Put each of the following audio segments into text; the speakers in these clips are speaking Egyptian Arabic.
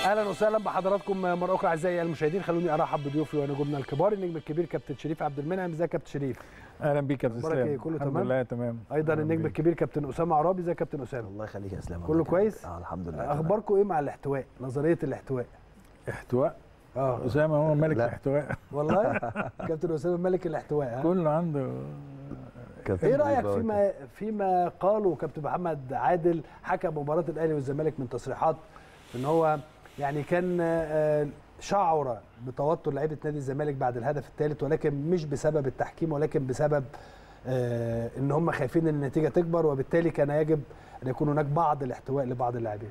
اهلا وسهلا بحضراتكم مره اخرى اعزائي المشاهدين خلوني ارحب بضيوفي ونجومنا الكبار النجم الكبير كابتن شريف عبد المنعم ازيك يا كابتن شريف اهلا بيك يا كابتن أخبارك اسلام إيه؟ كله الحمد تمام؟ لله تمام ايضا أهلاً النجم بيك. الكبير كابتن اسامه عرابي ازيك يا كابتن اسامه الله يخليك يا اسلام كله الله كويس؟ يكرمك. اه الحمد لله تمام. اخباركم ايه مع الاحتواء نظريه الاحتواء احتواء اه اسامه هو ملك لا. الاحتواء والله كابتن اسامه ملك الاحتواء ها؟ كله عنده كابتن ايه رايك بيبقى فيما فيما قاله كابتن محمد عادل حكم مباراه الاهلي والزمالك من تصريحات ان هو يعني كان آه، شعر بتوتر لعيبه نادي الزمالك بعد الهدف الثالث ولكن مش بسبب التحكيم ولكن بسبب آه، ان هم خايفين ان النتيجه تكبر وبالتالي كان يجب ان يكون هناك بعض الاحتواء لبعض اللاعبين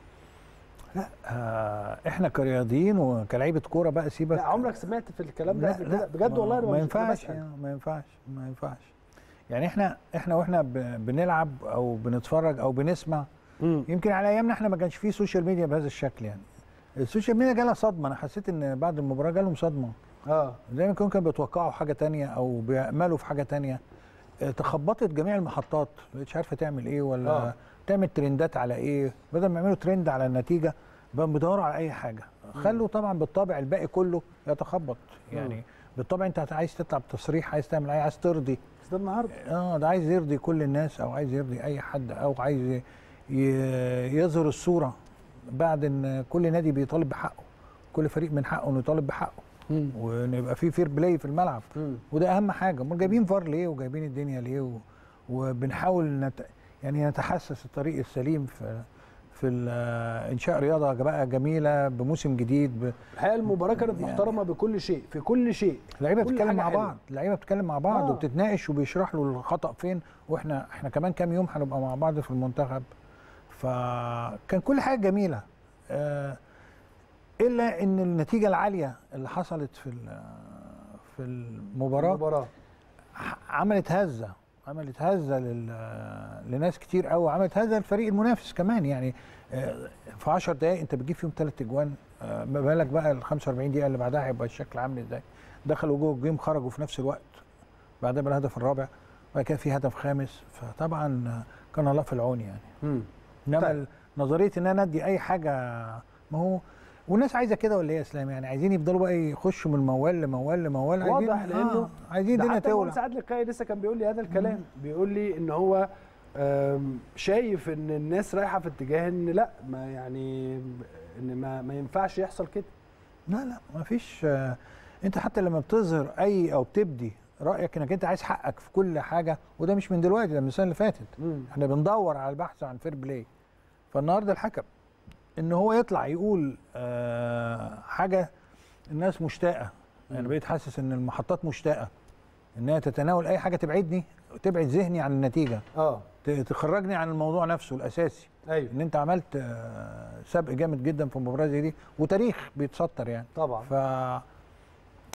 لا آه احنا كرياضيين وكلاعيبه كوره بقى سيبك لا عمرك سمعت في الكلام ده لا قبل لا كده بجد ما- والله أنا ما مش- ينفعش بسأل. يعني ما ينفعش ما ينفعش يعني احنا احنا واحنا ب- بنلعب او بنتفرج او بنسمع مم. يمكن على ايامنا احنا ما كانش فيه سوشيال ميديا بهذا الشكل يعني السوشيال ميديا جالها صدمه انا حسيت ان بعد المباراه جالهم صدمه اه زي ما كانوا كانوا بيتوقعوا حاجه تانية او بياملوا في حاجه تانية اه، تخبطت جميع المحطات مش عارفه تعمل ايه ولا آه. آه. تعمل ترندات على ايه بدل ما يعملوا ترند على النتيجه بقوا بيدوروا على اي حاجه خلوا طبعا بالطبع الباقي كله يتخبط يعني بالطبع انت عايز تطلع بتصريح عايز تعمل ايه عايز ترضي بس ده النهارده اه ده عايز يرضي كل الناس او عايز يرضي اي حد او عايز ي- ي- يظهر الصوره بعد ان كل نادي بيطالب بحقه كل فريق من حقه انه يطالب بحقه مم. وان يبقى في فير بلاي في الملعب مم. وده اهم حاجه امال جايبين فار ليه وجايبين الدنيا ليه و... وبنحاول نت... يعني نتحسس الطريق السليم في في ال- انشاء رياضه بقى جميله بموسم جديد ب... الحقيقه المباراه كانت يعني- محترمه بكل شيء في كل شيء اللعيبه كل بتتكلم حاجة مع حلوة. بعض اللعيبه بتتكلم مع بعض آه. وبتتناقش وبيشرح له الخطا فين واحنا احنا كمان كام يوم هنبقى مع بعض في المنتخب فكان كل حاجه جميله آه، الا ان النتيجه العاليه اللي حصلت في ال- في المباراه المباراه عملت هزه عملت هزه لل... لناس كتير قوي عملت هزه للفريق المنافس كمان يعني آه، في 10 دقائق انت بتجيب فيهم ثلاث اجوان آه، ما بالك بقى ال 45 دقيقه اللي بعدها هيبقى الشكل عامل ازاي دخلوا جوه الجيم خرجوا في نفس الوقت بعدها بالهدف الرابع وبعد كده في هدف خامس فطبعا آه، كان الله في العون يعني مم. انما طيب. طيب. نظريه ان انا ادي اي حاجه ما هو والناس عايزه كده ولا ايه يا اسلام يعني عايزين يفضلوا بقى يخشوا من موال لموال لموال عايزين واضح لانه آه عايزين ده الدنيا حتى تولع المهندس عادل القيعي لسه كان بيقول لي هذا الكلام بيقول لي ان هو آم، شايف ان الناس رايحه في اتجاه ان لا ما يعني ان ما, ما ينفعش يحصل كده لا لا ما فيش آه، انت حتى لما بتظهر اي او بتبدي رايك انك انت عايز حقك في كل حاجه وده مش من دلوقتي ده من السنه اللي فاتت مم. احنا بندور على البحث عن فير بلاي فالنهارده الحكم ان هو يطلع يقول آه حاجه الناس مشتاقه يعني مم. بقيت حاسس ان المحطات مشتاقه انها تتناول اي حاجه تبعدني تبعد ذهني عن النتيجه اه ت- تخرجني عن الموضوع نفسه الاساسي ايوه ان انت عملت آه، سبق جامد جدا في مباراه زي دي وتاريخ بيتسطر يعني طبعا ف